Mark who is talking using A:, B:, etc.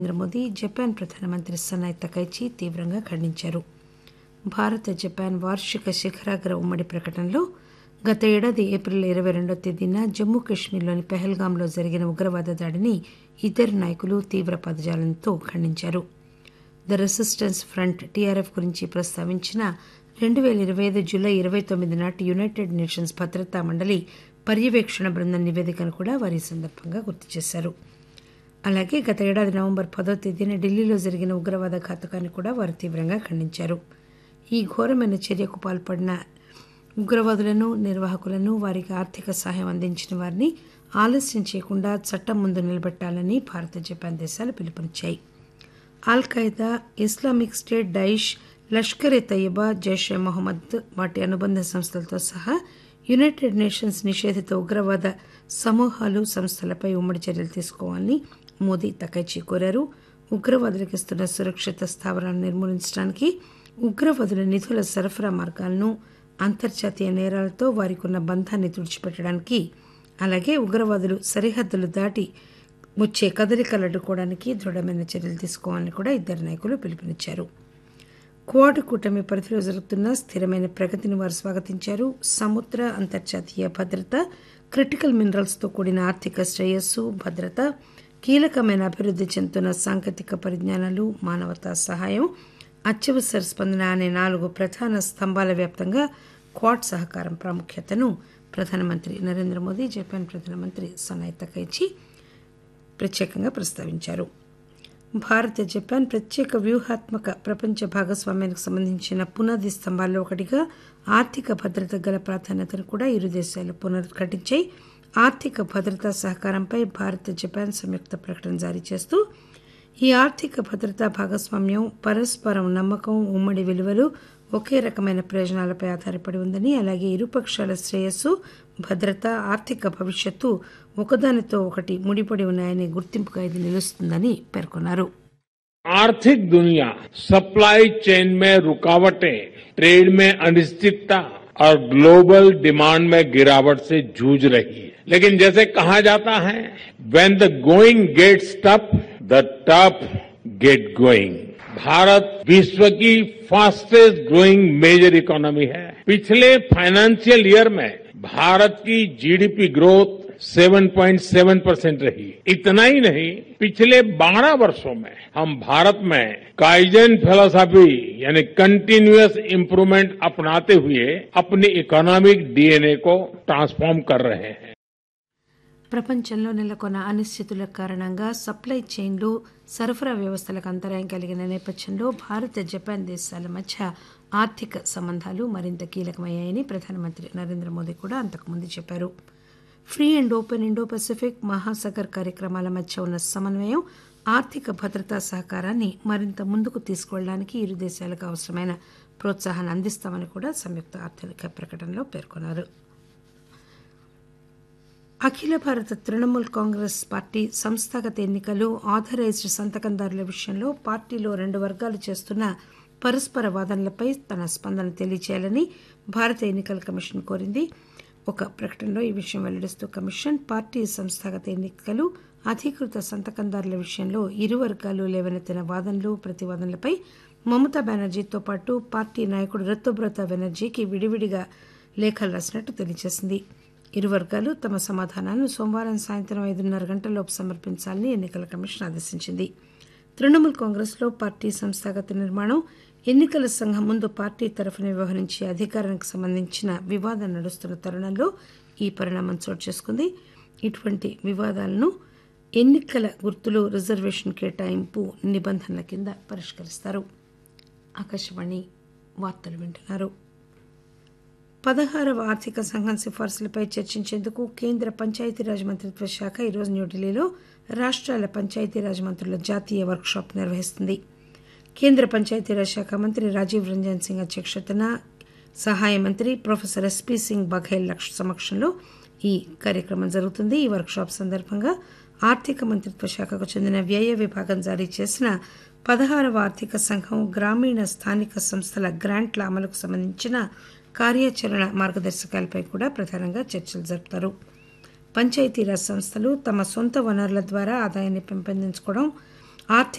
A: Narendra Modi Japan ప్రధానమంత్రి Sanae Takaichi తీవ్రంగా ఖండించారు భారత జపాన్ వార్షిక శిఖరాగ్ర ఉమ్మడి ప్రకటనలో గత ఏడాది ఏప్రిల్ ఇరవై రెండో తేదీన జమ్మూ కశ్మీర్లోని పెహల్గాంలో జరిగిన ఉగ్రవాద దాడిని ఇద్దరు నాయకులు తీవ్ర పదజాలంతో ఖండించారు ద రెసిస్టెన్స్ ఫ్రంట్ టీఆర్ఎఫ్ గురించి ప్రస్తావించిన రెండు పేల ఇరవై ఐదు జూలై ఇరవై తొమ్మిది నాటి యునైటెడ్ నేషన్స్ భద్రతా మండలి పర్యవేక్షణ బృందం నివేదికను కూడా వారి ఈ సందర్భంగా గుర్తు చేశారు అలాగే గత ఏడాది నవంబర్ పదో తేదీన ఢిల్లీలో జరిగిన ఉగ్రవాద ఘాతకాన్ని కూడా వారు తీవ్రంగా ఖండించారు ఈ ఘోరమైన చర్యకు పాల్పడిన ఉగ్రవాదులను నిర్వాహకులను వారికి ఆర్థిక సహాయం అందించిన వారిని ఆలస్యం చేయకుండా చట్టం ముందు నిలబెట్టాలని భారత జపాన్ దేశాలు పిలుపునిచ్చాయి Al Qaeda Islamic State Daesh Lashkar e Taiba Jaishe Mohammed వాటి అనుబంధ సంస్థలతో సహా యునైటెడ్ నేషన్స్ నిషేధిత ఉగ్రవాద సమూహాలు సంస్థలపై ఉమ్మడి చర్యలు తీసుకోవాలని మోదీ తకైచి కోరారు ఉగ్రవాదులకు ఇస్తున్న సురక్షిత స్థావరాలను నిర్మూలించడానికి ఉగ్రవాదుల నిధుల సరఫరా మార్గాలను అంతర్జాతీయ నేరాలతో వారికి ఉన్న బంధాన్ని తుడిచిపెట్టడానికి అలాగే ఉగ్రవాదులు సరిహద్దులు దాటి వచ్చే కదలికలు అడ్డుకోవడానికి దృఢమైన చర్యలు తీసుకోవాలని కూడా ఇద్దరు నాయకులు పిలుపునిచ్చారు క్వాడ్ కూటమి పరిధిలో జరుగుతున్న స్థిరమైన ప్రగతిని వారు స్వాగతించారు సముద్ర అంతర్జాతీయ భద్రత క్రిటికల్ మినరల్స్తో కూడిన ఆర్థిక శ్రేయస్సు భద్రత కీలకమైన అభివృద్ధి చెందుతున్న సాంకేతిక పరిజ్ఞానాలు మానవతా సహాయం అత్యవసర స్పందన అనే నాలుగు ప్రధాన స్తంభాల వ్యాప్తంగా క్వాడ్ సహకారం ప్రాముఖ్యతను ప్రధానమంత్రి నరేంద్ర మోదీ జపాన్ ప్రధానమంత్రి సనాయ్ తకైచి ప్రత్యేకంగా ప్రస్తావించారు భారత్ జపాన్ ప్రత్యేక వ్యూహాత్మక ప్రపంచ భాగస్వామ్యానికి సంబంధించిన పునాది స్తంభాల్లో ఒకటిగా ఆర్థిక భద్రత గల ప్రాధాన్యతను కూడా ఇరు దేశాలు పునరుద్ఘాటించాయి ఆర్థిక భద్రతా సహకారంపై భారత్ జపాన్ సంయుక్త ప్రకటన జారీ చేస్తూ ఈ ఆర్థిక భద్రతా భాగస్వామ్యం పరస్పరం నమ్మకం ఉమ్మడి విలువలు ఒకే రకమైన ప్రయోజనాలపై ఆధారపడి ఉందని అలాగే ఇరుపక్షాల శ్రేయస్సు భద్రత ఆర్థిక భవిష్యత్తు ఒకదానితో ఒకటి ముడిపడి ఉన్నాయని గుర్తింపుగా ఇది నిలుస్తుందని పేర్కొన్నారు
B: आर्थिक दुनिया सप्लाई चेन में रुकावटें ट्रेड में अनिश्चितता और ग्लोबल डिमांड में गिरावट से जूझ रही है लेकिन जैसे कहा जाता है when the going gets tough the tough get going Bharat विश्व की फास्टेस्ट ग्रोइंग मेजर इकोनॉमी है पिछले फाइनेंशियल ईयर में भारत की जीडीपी ग्रोथ 7.7 परसेंट रही इतना ही नहीं पिछले 12 वर्षों में हम भारत में काइजन फिलोसॉफी यानी कंटिन्यूअस इंप्रूवमेंट अपनाते हुए अपनी इकोनॉमिक डीएनए को ट्रांसफॉर्म कर रहे हैं
A: ప్రపంచంలో నెలకొన్న అనిశ్చితుల కారణంగా సప్లై చైన్లు సరఫరా వ్యవస్థలకు అంతరాయం కలిగిన నేపథ్యంలో భారత్ జపాన్ దేశాల మధ్య ఆర్థిక సంబంధాలు మరింత కీలకమయ్యాయని ప్రధానమంత్రి నరేంద్ర మోదీ కూడా అంతకుముందు చెప్పారు free and open Indo Pacific Mahasagar కార్యక్రమాల మధ్య ఉన్న సమన్వయం ఆర్థిక భద్రతా సహకారాన్ని మరింత ముందుకు తీసుకువెళ్ళడానికి ఇరు దేశాలకు అవసరమైన ప్రోత్సాహాన్ని అందిస్తామని కూడా సంయుక్త ఆర్థిక ప్రకటనలో పేర్కొన్నారు అఖిల భారత తృణమూల్ కాంగ్రెస్ పార్టీ సంస్థాగత ఎన్నికలు ఆథరైజ్డ్ సంతకందారుల విషయంలో పార్టీలో రెండు వర్గాలు చేస్తున్న పరస్పర వాదనలపై తన స్పందన తెలియజేయాలని భారత ఎన్నికల కమిషన్ కోరింది ఒక ప్రకటనలో ఈ విషయం వెల్లడిస్తూ కమిషన్ పార్టీ సంస్థాగత ఎన్నికలు అధీకృత సంతకందారుల విషయంలో ఇరు వర్గాలు లేవనెత్తిన వాదనలు ప్రతివాదనలపై మమతా బెనర్జీతో పాటు పార్టీ నాయకుడు రుతుబ్రత బెనర్జీకి విడివిడిగా లేఖలు రాసినట్టు తెలియజేసింది ఇరు వర్గాలు తమ సమాధానాలను సోమవారం సాయంత్రం ఐదున్నర గంటలలోపు సమర్పించాలని ఎన్నికల కమిషన్ ఆదేశించింది తృణమూల్ కాంగ్రెస్లో పార్టీ సంస్థాగత నిర్మాణం ఎన్నికల సంఘం ముందు పార్టీ తరఫున వ్యవహరించే అధికారానికి సంబంధించిన వివాదం నడుస్తున్న తరుణంలో ఈ పరిణామం చోటు చేసుకుంది ఇటువంటి వివాదాలను ఎన్నికల గుర్తులు రిజర్వేషన్ కేటాయింపు నిబంధనల కింద పరిష్కరిస్తారు ఆకాశవాణి వార్తలు వింటున్నారు పదహారవ ఆర్థిక సంఘం సిఫార్సులపై చర్చించేందుకు కేంద్ర పంచాయతీరాజ్ మంత్రిత్వ శాఖ ఈరోజు న్యూఢిల్లీలో రాష్ట్రాల పంచాయతీరాజ్ మంత్రుల జాతీయ వర్క్షాప్ నిర్వహిస్తుంది కేంద్ర పంచాయతీరాజ్ శాఖ మంత్రి రాజీవ్ రంజన్ సింగ్ అధ్యక్షతన సహాయ మంత్రి ప్రొఫెసర్ ఎస్పీ సింగ్ బఘేల్ సమక్షంలో ఈ కార్యక్రమం జరుగుతుంది ఈ వర్క్షాప్ సందర్భంగా ఆర్థిక మంత్రిత్వ శాఖకు చెందిన వ్యయ విభాగం జారీ చేసిన పదహారవ ఆర్థిక సంఘం గ్రామీణ స్థానిక సంస్థల గ్రాంట్ల అమలుకు సంబంధించిన కార్యాచరణ మార్గదర్శకాలపై కూడా ప్రధానంగా చర్చలు జరుపుతారు పంచాయతీరాజ్ సంస్థలు తమ సొంత వనరుల ద్వారా ఆదాయాన్ని పెంపొందించుకోవడం ఆర్థిక